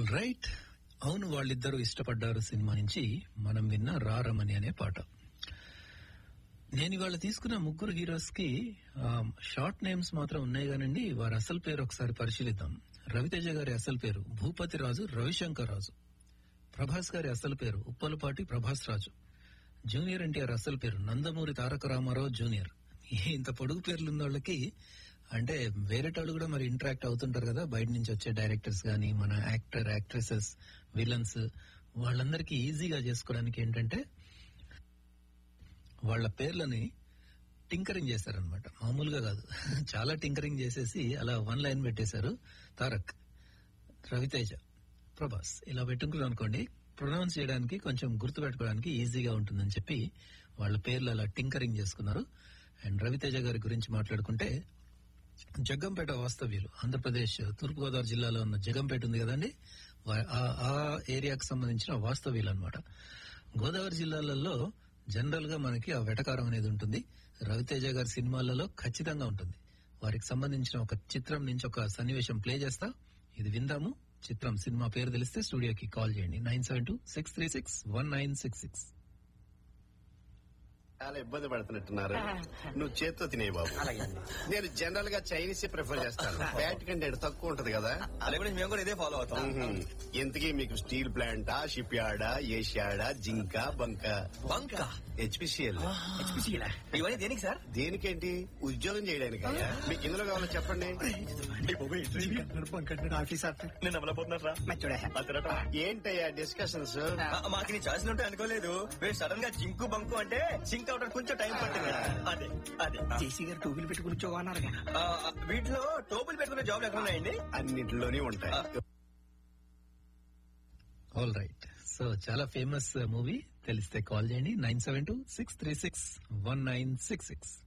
All right అవును వాళ్ళిద్దరూ ఇష్టపడ్డారు సినిమా నుంచి మనం విన్న రారమని అనే పాట నేను ఇవాళ తీసుకున్న ముగ్గురు హీరోస్ కి షార్ట్ నేమ్స్ మాత్రం ఉన్నాయి కానండి వారి అసలు పేరు ఒకసారి పరిశీలిద్దాం రవితేజ గారి అసలు పేరు భూపతి రాజు రవిశంకర్ రాజు ప్రభాస్ గారి అసలు పేరు ఉప్పలపాటి ప్రభాస్ రాజు జూనియర్ ఎన్టీఆర్ అసలు పేరు నందమూరి తారక రామారావు జూనియర్ ఇంత పొడుగు పేర్లు ఉన్న వాళ్ళకి అంటే వేరేటోళ్ళు కూడా మరి ఇంటరాక్ట్ అవుతుంటారు కదా బయట నుంచి వచ్చే డైరెక్టర్స్ గానీ మన యాక్టర్ యాక్ట్రెసెస్ విలన్స్ వాళ్ళందరికీ ఈజీగా చేసుకోవడానికి ఏంటంటే వాళ్ళ పేర్లని టింకరింగ్ చేశారనమాట మామూలుగా కాదు చాలా టింకరింగ్ చేసేసి అలా వన్ లైన్ పెట్టేశారు తారక్ రవితేజ ప్రభాస్ ఇలా పెట్టుకున్నాం అనుకోండి ప్రొనౌన్స్ చేయడానికి కొంచెం గుర్తు పెట్టుకోవడానికి ఈజీగా ఉంటుందని చెప్పి వాళ్ళ పేర్లు అలా టింకరింగ్ చేసుకున్నారు అండ్ రవితేజ గారి గురించి మాట్లాడుకుంటే జగ్గంపేట వాస్తవ్యులు ఆంధ్రప్రదేశ్ తూర్పుగోదావరి జిల్లాలో ఉన్న జగంపేట ఉంది కదండి వా- ఆ- ఆ ఏరియాకి సంబంధించిన వాస్తవ్యులు అనమాట గోదావరి జిల్లాలలో జనరల్ గా మనకి ఆ వెటకారం అనేది ఉంటుంది రవితేజ గారి సినిమాలలో ఖచ్చితంగా ఉంటుంది వారికి సంబంధించిన ఒక చిత్రం నుంచి ఒక సన్నివేశం ప్లే చేస్తా ఇది విందాము చిత్రం సినిమా పేరు తెలిస్తే స్టూడియోకి కాల్ చేయండి nine seven two six three six one nine six six చాలా ఇబ్బంది పడుతున్నట్టున్నారు నువ్వు చేత్తో తినే బాబు నేను జనరల్ గా చైనీస్ ప్రిఫర్ చేస్తాను ఫ్యాట్ కంటెంట్ తక్కువ ఉంటది కదా అలా కూడా మేము కూడా ఇదే ఫాలో అవుతాం మ్మ్. ఇంతకీ మీకు స్టీల్ ప్లాంటా షిప్ యార్డా ఏషియాడా జింక బంక బంక హెచ్పిసిఎల్ ఇవన్నీ దేనికి సార్ దేనికేంటి ఉద్యోగం చేయడానికి మీకు ఇందులో కావాలో చెప్పండి నేను అమలపోతున్నారా ఏంటయ్యా డిస్కషన్స్ మాకు నీ ఛాయిస్ ఉంటే అనుకోలేదు మీరు సడన్ గా జింకు బంకు అంటే సింక్ అవడానికి కొంచెం టైం పట్టింది అదే అదే జేసీ గారు టూబీలు పెట్టుకుని ఉద్యోగం అన్నారు ఆ, వీటిలో టోపులు పెట్టుకునే జాబ్లు ఎక్కడ ఉన్నాయండి అన్నింటిలోనే ఉంటాయి ఆల్ రైట్ సో చాలా ఫేమస్ మూవీ తెలిస్తే కాల్ చేయండి nine seven two six three six one nine six six